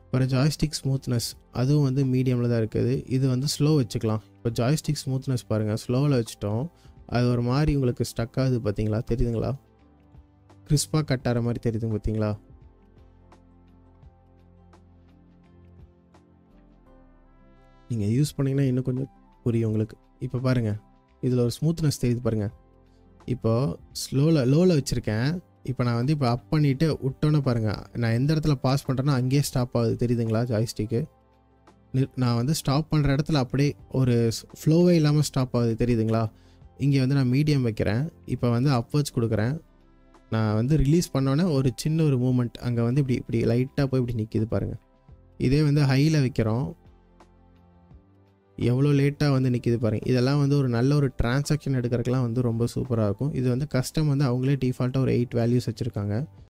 அப்புறம் joystick smoothness அதுவும் வந்து மீடியமில் தான் இருக்குது இது வந்து ஸ்லோ வச்சுக்கலாம் இப்போ ஜாய்ஸ்டிக் ஸ்மூத்னஸ் பாருங்கள் ஸ்லோவில் வச்சுட்டோம் அது ஒரு மாதிரி உங்களுக்கு ஸ்டக் ஆகுது பார்த்தீங்களா தெரியுதுங்களா கிறிஸ்பாக கட் ஆகிற மாதிரி தெரியுதுங்க பார்த்தீங்களா நீங்கள் யூஸ் பண்ணிங்கன்னா இன்னும் கொஞ்சம் புரியும் உங்களுக்கு இப்போ பாருங்கள் இதில் ஒரு ஸ்மூத்னஸ் தெரியுது பாருங்கள் இப்போ ஸ்லோவில் லோவில் வச்சுருக்கேன் இப்போ நான் வந்து இப்போ அப் பண்ணிவிட்டு விட்டோன்னே பாருங்கள் நான் எந்த இடத்துல பாஸ் பண்ணுறேனோ அங்கேயே ஸ்டாப் ஆகுது தெரியுதுங்களா ஜாய்ஸ்டிக்கு நான் வந்து ஸ்டாப் பண்ணுற இடத்துல அப்படியே ஒரு ஃப்ளோவே இல்லாமல் ஸ்டாப் ஆகுது தெரியுதுங்களா இங்கே வந்து நான் மீடியம் வைக்கிறேன் இப்போ வந்து அப்வர்ட்ஸ் கொடுக்குறேன் நான் வந்து ரிலீஸ் பண்ணோன்னே ஒரு சின்ன ஒரு மூமெண்ட் அங்கே வந்து இப்படி இப்படி லைட்டாக போய் இப்படி நிற்கிது பாருங்கள் இதே வந்து ஹையில் வைக்கிறோம் எவ்வளோ லேட்டாக வந்து நிற்கிது பாருங்கள் இதெல்லாம் வந்து ஒரு நல்ல ஒரு டிரான்சாக்ஷன் எடுக்கிறதுக்கெலாம் வந்து ரொம்ப சூப்பராக இருக்கும் இது வந்து கஸ்டம் வந்து அவங்களே டிஃபால்ட்டாக ஒரு எயிட் வேல்யூஸ் வச்சுருக்காங்க